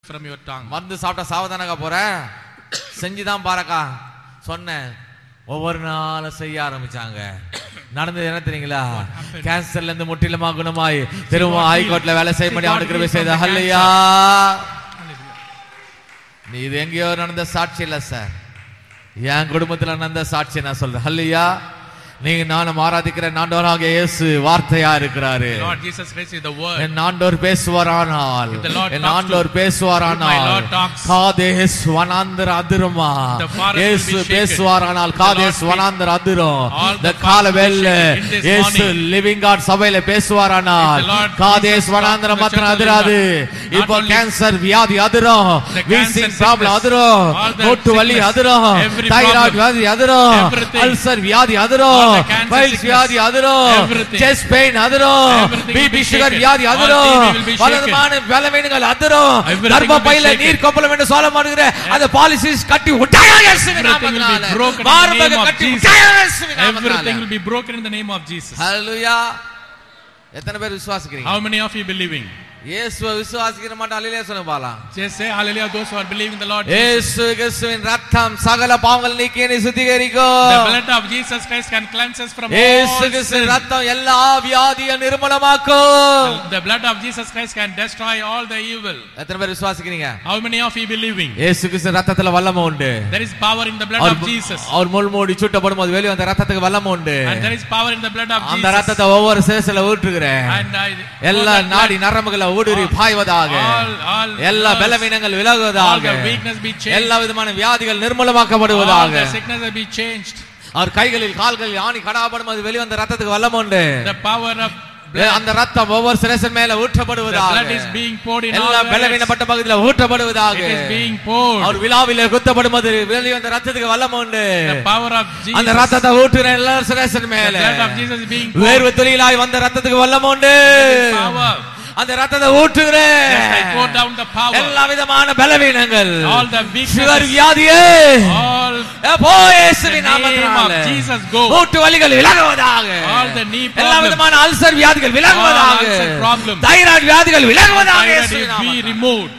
from your tongue. மருந்து சாப்பிட்டா சாவதானக்கா போற செஞ்சுதான் பாருக்கா சொன்னேன் ஒவ்வொரு நாளும் செய்ய ஆரம்பிச்சாங்க நடந்தது என்ன தெரியுங்களா கேன்சர்ல இருந்து முற்றிலுமா குணமாய் திரும்ப ஹைகோர்ட்ல வேலை செய்ய முடியும் அவனுக்கு கிருபை செய்த ஹல்லையா நீ இது எங்கேயோ நடந்த சாட்சி இல்ல சார் என் குடும்பத்துல நடந்த சாட்சி நான் சொல்றேன் ஹல்லையா நீங்க நானும் ஆராதிக்கிற நாண்டவராக இயேசு வார்த்தையா இருக்கிறாரு Lord Jesus Christ is the word. என் ஆண்டோர் பேசுவாரானால் If the Lord N talks ஆண்டோர் to- பேசுவாரானால் if my Lord talks, Kadesh வனாந்தர அதிருமா the forest will இயேசு be shaken. பேசுவாரானால் If the Kadesh Lord speaks, வனாந்தர அதிரும் all இந்த the கால forest will be வேல்ல shaken. In this இயேசு morning, லிவிங் காட் சபையில பேசுவாரானால் If the Lord காதேஸ் Jesus வனாந்தர talks to the மாத்திரம் church of அதிராது God, இப்போ not only- கேன்சர் வியாதி அதிரும் The wheezing cancer problem sickness, அதிரும் all the மூட்டு வலி sickness, அதிரும் every தைராய்டு problem, வியாதி அதிரும் everything, அல்சர் வியாதி அதிரும் all the cancer piles sickness, வியாதி அதிரும் everything, செஸ்ட் பெயின் அதிரும் everything will BP be sugar shaken. வியாதி All அதிரும் TB will be shaken. பலவிதமான பலவீனங்கள் அதிரும் Everything கர்ப்ப will be பையில shaken. நீர் கொப்பளம் என்று சொல்ல மாட்டேங்கிற அந்த பாலிசிஸ் கட்டி விட்டாயா இயேசுவின் Everything will be நாமத்தினால broken in the மார்பக name of கட்டி Jesus. விட்டாயா இயேசுவின் Everything நாமத்தினால will be broken in the name of Jesus. ஹalleluya எத்தனை பேர் விசுவாசிக்கிறீங்க How many of you believing? இயேசுவை விசுவாசிக்கிற மாட்டோம் அல்லையா சொல்லுங்க பாலாம் Just say hallelujah those who are believing the Lord. இயேசு கிறிஸ்துவின் ரத்தம் சகல பாவங்கள் நீக்கி என்னை The சுத்திகரிக்கும் blood of Jesus Christ can cleanse us from இயேசு all கிறிஸ்துவின் sin. ரத்தம் எல்லா வியாதியும் நிர்மூலமாக்கும் The blood of Jesus Christ can destroy all the evil. எத்தனை பேர் விசுவாசிக்கிறீங்க How many of you believing? இயேசு கிறிஸ்து ரத்தத்துல வல்லமை உண்டு There is power in the blood our of Jesus. அவர் முள் மூடி சுட்டப்படும் போது வெளியே வந்த ரத்தத்துக்கு வல்லமை உண்டு And there is power in the blood of அந்த Jesus. ரத்தத்தை ஒவ்வொரு சேசில ஊற்றுகிறேன் And I, எல்லா all the நாடி blood, நரம்புகளை ஊடுருவி பாய்வதாக all, all, எல்லா nerves, பலவீனங்கள் all விலகுவதாக the weakness be changed. எல்லா விதமான வியாதிகள் All நிர்மூலமாக்கப்படுவதாக the sickness will be changed. அவர் கைகளில் கால்களில் ஆணி கடாபடும் அது வெளிவந்த ரத்தத்துக்கு வல்லமை உண்டு The power of A, blood, அந்த ரத்தம் ஒவ்வொரு சிரசன் மேல the blood ஊற்றப்படுவதாக is being poured in all எல்லா the பலவீனப்பட்ட பகுதியில ஊற்றப்படுவதாக It is being poured. அவர் விழாவிலே குத்தப்படும் போது வெளிவந்த ரத்தத்துக்கு வல்லமை உண்டு The power of Jesus. அந்த ரத்தத்தை ஊற்றுற எல்லா சிரசன் The மேல blood of Jesus is being poured. வேர்வை துளியிலாய் வந்த ரத்தத்துக்கு வல்லமை உண்டு There is power. அந்த ரத்தத்தை ஊற்றுகிறேன் Just I pour down the power. எல்லா விதமான பலவீனங்கள் All the சுகர் weaknesses. வியாதியே All எப்போ இயேசுவின் The name நாமத்தினால of Jesus go. மூட்டு வலிகள் விலகுவதாக All the knee எல்லா problems. விதமான அல்சர் வியாதிகள் விலகுவதாக All ulcer problems. தைராய்டு வியாதிகள் விலகுவதாக thyroid இயேசுவின் will be நாமத்தினால. removed.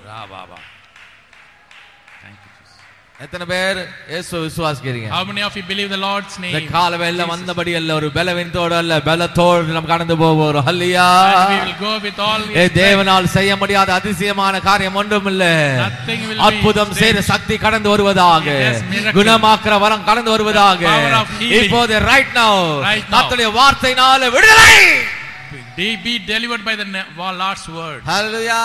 எத்தனை பேர் இயேசுவை விசுவாசிக்கிறீங்க How many of you believe the Lord's இந்த name? காலவேல வந்தபடி அல்ல ஒரு பலவீனத்தோடு அல்ல பலத்தோடு நம்ம கடந்து போவோம் ஹல்லியா And we will go with all A his தேவனால் செய்ய முடியாத அதிசயமான காரியம் ஒன்றும் இல்ல Nothing will be அற்புதம் செய்த சக்தி கடந்து வருவதாக Yes, miracle. குணமாக்குற வரம் கடந்து வருவதாக The power of healing. இப்போது ரைட் நவ Right now. கர்த்தருடைய வார்த்தையினால விடுதலை They be delivered by the ne- Lord's word. ஹல்லேலூயா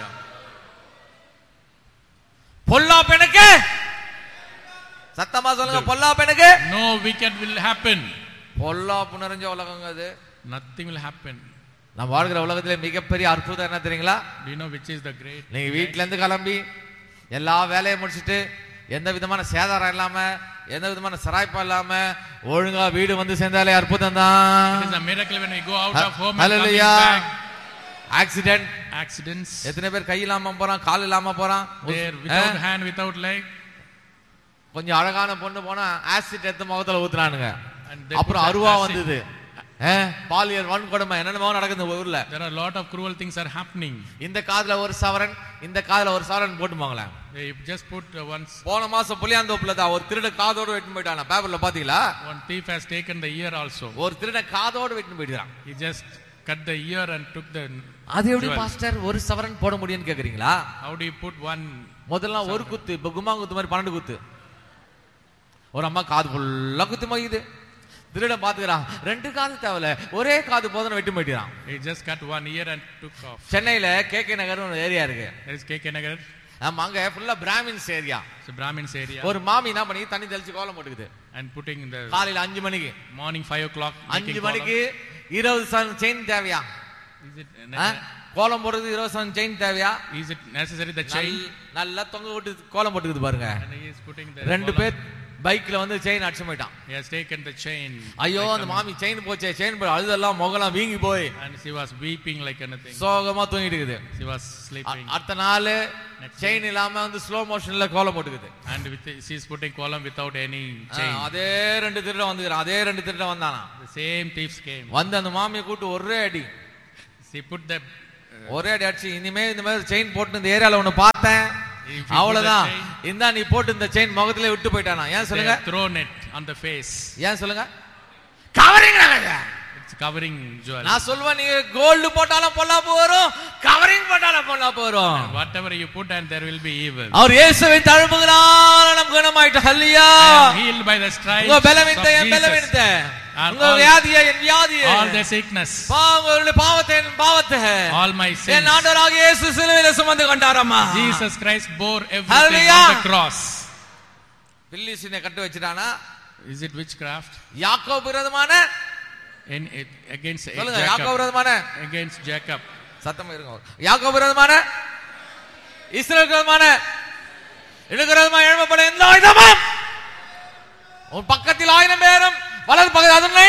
பொல்லாப்பெனுக்கு சத்தமா சொல்லுங்க பொல்லாப்பெனுக்கு No wicked will happen. பொல்லாப்பு நிறைஞ்ச உலகங்க அது Nothing will happen. நம்ம வாழ்கிற உலகத்திலே மிகப்பெரிய அற்புதம் என்ன தெரியுங்களா Do you know which is the great? நீங்க வீட்ல இருந்து கிளம்பி எல்லா வேலையும் முடிச்சிட்டு எந்த விதமான சேதாரம் இல்லாம எந்த விதமான சராய்ப்பா இல்லாம ஒழுங்கா வீடு வந்து சேர்ந்தாலே அற்புதம் It is தான் a miracle when we go out of home and coming ஹalleluya back. Accident Accidents. எத்தனை பேர் கை இல்லாம போறான் கால் இல்லாம போறான் There without ah? hand, without leg. கொஞ்சம் அழகான பொண்ணு போனா ஆசிட் எடுத்து முகத்துல ஊத்துறானுங்க And they அப்புறம் put அருவா acid. வந்தது ஆ? பாலியல் வன்கொடுமை என்னென்னமோ நடக்குது இந்த ஊர்ல There are a lot of cruel things are happening. இந்த காதுல ஒரு சவரன் இந்த காதுல ஒரு சவரன் போட்டு போங்களேன் They just put uh, once போன மாசம் புளியாந்தோப்புல தான் ஒரு திருட காதோட வெட்டின்னு போயிட்டான் பேப்பர்ல பாத்தீங்களா one thief has taken the ear also. ஒரு திருட காதோட வெட்டின்னு போயிட்டான் He just cut the ear and took the. அது எப்படி jewel. பாஸ்டர் ஒரு சவரன் போட முடியும்னு கேக்குறீங்களா How do you put one? முதல்ல ஒரு குத்து இப்ப கும்மா குத்து மாதிரி பன்னெண்டு குத்து ஒரு அம்மா காது ஃபுல்லா குத்து மகிது திருட பாத்துக்கிறான் ரெண்டு காது தேவையில்ல ஒரே காது போதும் வெட்டி போயிட்டான் He just cut one ear and took off. சென்னையில கே கே நகர் ஒரு ஏரியா இருக்கு There is KK Nagar. ஆமா அங்க ஃபுல்லா Brahmins area It's a Brahmins area. ஒரு மாமி என்ன பண்ணி தண்ணி தெளிச்சு கோலம் போட்டுக்குது And putting the காலையில அஞ்சு மணிக்கு morning five o'clock. அஞ்சு making மணிக்கு இருபது சவரன் செயின் தேவையா column. Is it, ஆ? கோலம் போடுறது இருபது சவரன் செயின் தேவையா is it necessary the chain? நல்- நல்லா தொங்க விட்டு கோலம் போட்டுக்குது பாருங்க And he is putting the. ரெண்டு column. பேர் பைக்ல வந்து செயின் அடிச்சு போயிட்டான் He has taken the chain. ஐயோ like அந்த a- மாமி செயின் போச்சே செயின் போய் அழுதெல்லாம் முகலாம் வீங்கி போய் And she was weeping like anything. சோகமா தூங்கிட்டு இருக்குது She was அ- sleeping. அடுத்த நாள் Next செயின் இல்லாம வந்து ஸ்லோ மோஷன்ல கோலம் போட்டுக்குது And with she is putting column without any ah, chain. அதே ரெண்டு திருடம் வந்துக்கிறான் அதே ரெண்டு திருடம் வந்தானா The same thieves came. வந்து அந்த மாமியை கூட்டு ஒரே அடி She put the ஒரே அடி அடிச்சு இனிமே இந்த மாதிரி செயின் போட்டு இந்த ஏரியால ஒண்ணு பார்த்தேன் If you put அவ்வளவுதான் the chain- இந்தா நீ போட்டு இந்த செயின் முகத்திலே விட்டு போயிட்டானா ஏன் They சொல்லுங்க have thrown it on the face. ஏன் சொல்லுங்க கவரிங் It's covering jewel. நான் சொல்லுவேன் நீ கோல்டு போட்டாலும் பொல்லாப்பு வரும் கவரிங் போட்டாலும் பொல்லாப்பு வரும் Whatever you put and there will be evil. அவர் இயேசுவை தழும்புகிறார் நம் குணமாயிட்டு ஹல்லியா I am healed by the stripes உங்க of பலவீனத்தை என் Jesus. பலவீனத்தை And உங்க all- வியாதியை என் வியாதியை All their sickness, பாவங்களுடைய பாவத்தை என் பாவத்தை all my என் sins. ஆண்டவராக இயேசு சிலுவையில சுமந்து கொண்டாரம்மா Jesus Christ bore everything Hallelujah. on the cross. பில்லிசினை cut வச்சிட்டானா Is it witchcraft? யாக்கோபு விரோதமான In, it, against சொல்லுங்க யாக்கோபு Jacob. விரோதமான Against Jacob. சத்தமா இருங்க யாக்கோபு விரோதமான இஸ்ரேல் விரோதமான எனக்கு விரோதமாக எழுப்பப்பட எந்த ஆயுதமும் உன் பக்கத்தில் ஆயிரம் பேரும் வலது பக்கத்தில் அதனை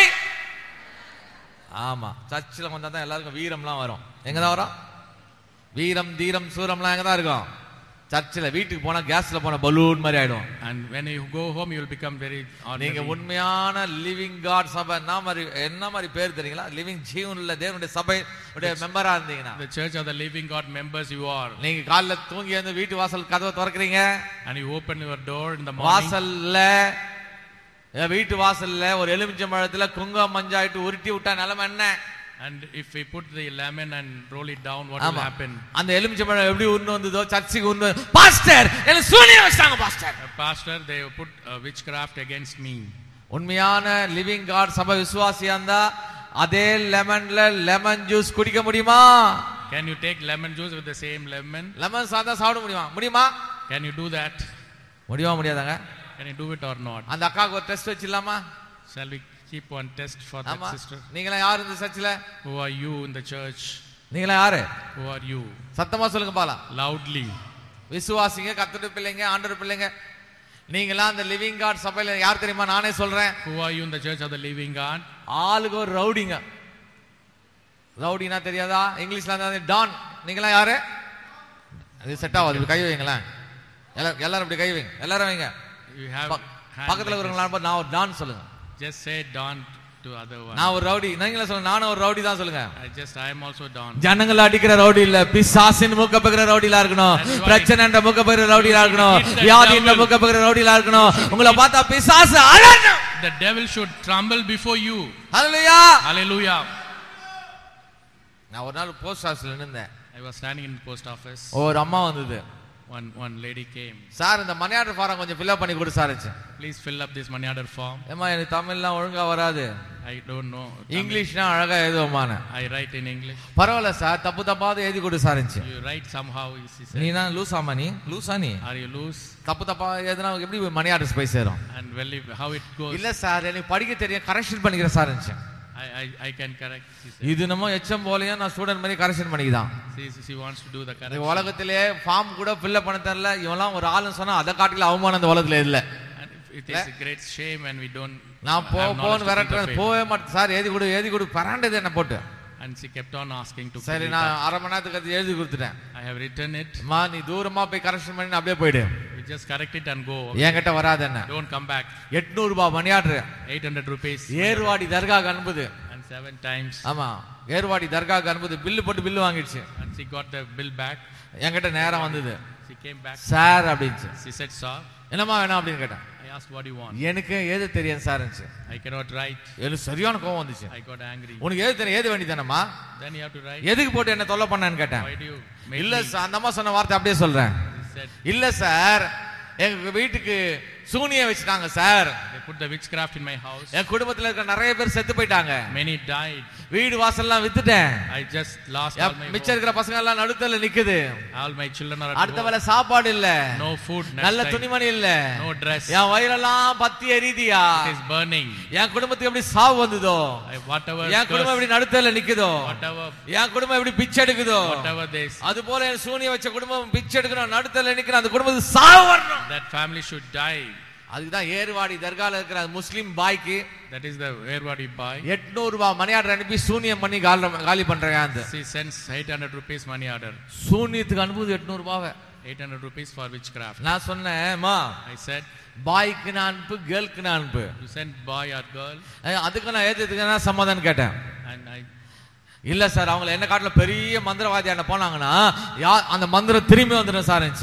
ஆமா சர்ச்சில் வந்தா தான் எல்லாருக்கும் வீரம்லாம் வரும் எங்க தான் வரும் வீரம் தீரம் சூரம்லாம் எங்க தான் இருக்கும் சர்ச்சில் வீட்டுக்கு போனா கேஸ்ல போன பலூன் மாதிரி ஆயிடும் And when you go home, you will become very நீங்க ordinary. உண்மையான லிவிங் காட் சபை என்ன மாதிரி என்ன மாதிரி பேர் தெரியுங்களா லிவிங் ஜீவன்ல தேவனுடைய சபை மெம்பரா இருந்தீங்கன்னா The church of the living God members you are. நீங்க காலைல தூங்கி வந்து வீட்டு வாசல் கதவை திறக்கிறீங்க And you open your door in the morning. வாசல்ல என் வீட்டு வாசல்ல ஒரு எலுமிச்சம்பழத்துல குங்குமம் மஞ்சாயிட்டு உருட்டி விட்டா நிலைமை என்ன And if we put the lemon and roll it down, what will ஆமா happen? அந்த எலுமிச்சம்பழம் எப்படி உருண்டு வந்ததோ சர்ச்சுக்கு உருண்டு வந்து, பாஸ்டர் எனக்கு சூனியம் வச்சிட்டாங்க pastor A pastor, they put uh, witchcraft against me. உண்மையான லிவிங் காட் சபை விசுவாசியா இருந்தா அதே லெமன்ல லெமன் ஜூஸ் குடிக்க முடியுமா Can you take lemon juice with the same lemon? Lemon சாதா சாப்பிட முடியுமா முடியுமா Can you do that? முடியுமா முடியாதாங்க Can you do it or not? அந்த அக்காவுக்கு ஒரு டெஸ்ட் வச்சிடலாமா Shall we keep one test for that ஆமா sister? நீங்களா யாரு இந்த சர்ச்சில் Who are you in the church? நீங்களா யாரு Who are you? சத்தமா சொல்லுங்க பாலாம் Loudly. விசுவாசிங்க கத்துட்டு பிள்ளைங்க ஆண்டவர் பிள்ளைங்க நீங்களா அந்த லிவிங் காட் சபையில யார் தெரியுமா நானே சொல்றேன் Who are you in the church of the living God? ஆளுக்கு ஒரு ரவுடிங்க ரவுடினா தெரியாதா இங்கிலீஷ்ல இருந்தா டான் நீங்களா யாரு இது செட் ஆகாது இப்படி கை வைங்களேன் எல்லாரும் எல்லாரும் இப்படி கை வைங்க எல்லாரும் வைங்க You have பக்- hand பக்கத்துல like இருக்கிறவங்களா நான் ஒரு டான் சொல்லுங்க this. Just say Don to other one. நான் ஒரு ரவுடி நீங்களே சொல்லுங்க நானும் ஒரு ரவுடி தான் சொல்லுங்க I just I am also Don. ஜனங்களை அடிக்கிற ரவுடி இல்ல பிசாசின் மூக்க பகிர ரவுடிலா இருக்கணும் That's why- பிரச்சனை மூக்க பகிர ரவுடிலா இருக்கணும் Hit the வியாதி devil. மூக்க பகிர ரவுடிலா இருக்கணும் உங்களை பார்த்தா பிசாசு அலறணும் The devil should tremble before you. Hallelujah Hallelujah. நான் ஒரு நாள் போஸ்ட் ஆஃபீஸ்ல நின்னேன் I was standing in the post office. ஒரு அம்மா வந்தது One one lady came. Sir இந்த மணி ஆர்டர் ஃபாரம் கொஞ்சம் ஃபில்அப் பண்ணி கொடு sir Please fill up this money order form. ஏமா எனக்கு தமிழ்லாம் ஒழுங்கா வராது I don't know. இங்கிலீஷ்னா அழகா எழுதுவோமான I write in English. பரவாயில்ல சார் தப்பு தப்பாவது எழுதி கொடு sir You write somehow. She said. நீ தான் லூசாமா நீ லூசா நீ Are you loose? தப்பு தப்பா எதுனா எப்படி மணி ஆர்டர்ஸ் போய் சேரும் And well, if, how it goes? இல்ல சார் எனக்கு படிக்க தெரியும் கரெக்ஷன் பண்ணிக்கிறேன் sir I, I, I can correct. She said. இது நம்ம எச்சம் போலயும் நான் ஸ்டூடெண்ட் மாதிரி கரெக்ஷன் பண்ணிக்கிதான் She, she wants to do the இந்த correction. உலகத்திலே ஃபார்ம் கூட ஃபில்அப் பண்ண தெரியல இவெல்லாம் ஒரு ஆளுன்னு சொன்னா அதை காட்டில அவமானம் இந்த உலகத்துல இல்ல And it is a great shame when we don't நான் போ have knowledge போன்னு to think of விரட்டுறேன் it. போவே மாட்டேன் சார் எழுதி கொடு எழுதி கொடு பராண்டது என்ன போட்டு And she kept on asking to சரி fill it நான் up. அரை மணி நேரத்துக்கு அது எழுதி கொடுத்துட்டேன் I have written it. அம்மா நீ தூரமா போய் கரெக்ஷன் பண்ணி அப்படியே போயிடு You just correct it and go. என்கிட்ட வராது என்ன Don't come back. எட்நூறு ரூபாய் மணியாடுற 800 rupees. ஏர்வாடி தர்காக்கு அனுப்புது And seven times. ஆமா ஏர்வாடி தர்காக்கு அனுப்புது பில்லு போட்டு பில்லு வாங்கிடுச்சு And she got the bill back. என்கிட்ட நேரம் வந்தது She came back. சார் அப்படின்ச்சு She said, Sir, என்னம்மா வேணும் அப்படின்னு கேட்டேன் I asked what you want. எனக்கு ஏது தெரியும் சார் I cannot write. எனக்கு சரியான கோவம் வந்துச்சு I got angry. உனக்கு ஏது தெரியும் ஏது வேண்டிதானம்மா Then you have to write. எதுக்கு போட்டு என்ன தொல்லை பண்ணேன்னு கேட்டேன் Why do you make இல்ல me? சார் அந்த அம்மா சொன்ன வார்த்தை அப்படியே சொல்றேன் He said, இல்ல சார் எங்க வீட்டுக்கு சூனியம் வச்சுட்டாங்க sir They put the witchcraft in my house. என் குடும்பத்துல இருக்க நிறைய பேர் செத்து போயிட்டாங்க Many died. வீடு வாசல்லாம் வித்துட்டேன் I just lost N all my மிச்சம் home. இருக்கிற பசங்க எல்லாம் நடுத்தல நிக்குது All my children are at அடுத்த home. வேலை சாப்பாடு இல்ல No food. Next நல்ல time. துணிமணி இல்ல No dress. என் வயிறெல்லாம் பத்தி எரியுதியா It is burning. என் குடும்பத்துக்கு எப்படி சாவு வந்ததோ I, whatever என் குடும்பம் curse, எப்படி நடுத்தல நிக்குதோ whatever, என் குடும்பம் எப்படி பிச்சை எடுக்குதோ whatever they, அது போல என் சூனிய வச்ச குடும்பம் பிச்சை எடுக்கணும் நடுத்தல நிக்கணும் அந்த குடும்பத்துக்கு சாவு வரணும் that family should die. அதுக்குதான் ஏர்வாடி தர்கால இருக்கிற அந்த முஸ்லிம் பாய்க்கு That is the Erwadi boy. எட்நூறு ரூபாய் மணியாடர் அனுப்பி சூனியம் பண்ணி காலி காலி பண்றேன் அந்த She sends 800 rupees money order. சூனியத்துக்கு அனுப்புது எட்நூறு ரூபாவை 800 rupees for witchcraft. நான் சொன்னேன்மா I said, பாய்க்கு நான் அனுப்பு கேர்ளுக்கு நான் அனுப்பு you send boy or girl. அஹ் அதுக்கு நான் ஏத்துக்குன்னா சம்மதம் கேட்டேன் And I, இல்ல சார் அவங்கள என்ன காட்டுல பெரிய மந்திரவாதியான போனாங்கன்னா யா அந்த மந்திரம் திரும்பி வந்துடும் சார்